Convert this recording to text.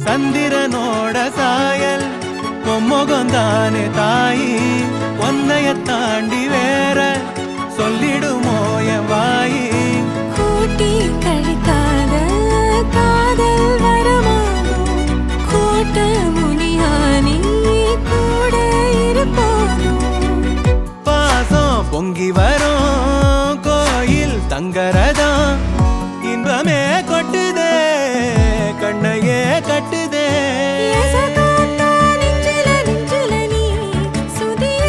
சந்திரனோட சாயல் பொம்முகம் தானே தாயி ஒன்னைய தாண்டி வேற சொல்லி